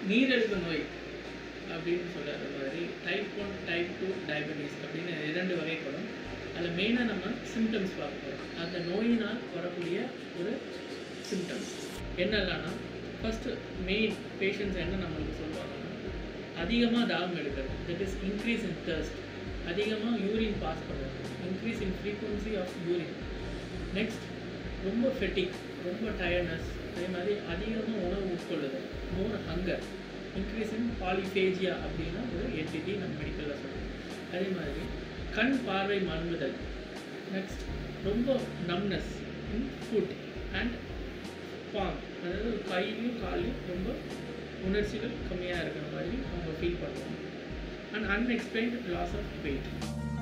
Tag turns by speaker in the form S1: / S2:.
S1: நீரிழிவு நோய் அப்படின்னு சொல்லுற மாதிரி type one type two diabetes அப்படின்னு இரண்டு வகைப்படும் அதில் மெயினாக நம்ம சிம்டம்ஸ் பார்க்க போகிறோம் அந்த நோயினால் வரக்கூடிய ஒரு சிம்டம்ஸ் என்னெல்லாம்னா ஃபஸ்ட்டு மெயின் பேஷண்ட்ஸ் என்ன நம்மளுக்கு சொல்லுவாங்கன்னா அதிகமாக தாகம் எடுக்கிறது that is increase in thirst அதிகமாக யூரின் பாஸ் பண்ணுறது increase in frequency of urine next ரொம்ப ஃபெட்டிக் ரொம்ப டயர்ட்னஸ் அதே மாதிரி அதிகமாக உணவு உட்கொள்ளுதல் more hunger increase in polyphagia அப்படின்னா ஒரு என்டிட்டி நம்ம மெடிக்கலில் சொல்லுவோம் அதே மாதிரி கண் பார்வை மழுங்குதல் நெக்ஸ்ட் ரொம்ப numbness in foot and palm அதாவது கையிலையும் காலையும் ரொம்ப உணர்ச்சிகள் கம்மியாக இருக்கிற மாதிரி அவங்க ஃபீல் பண்ணுவாங்க and unexplained loss of wait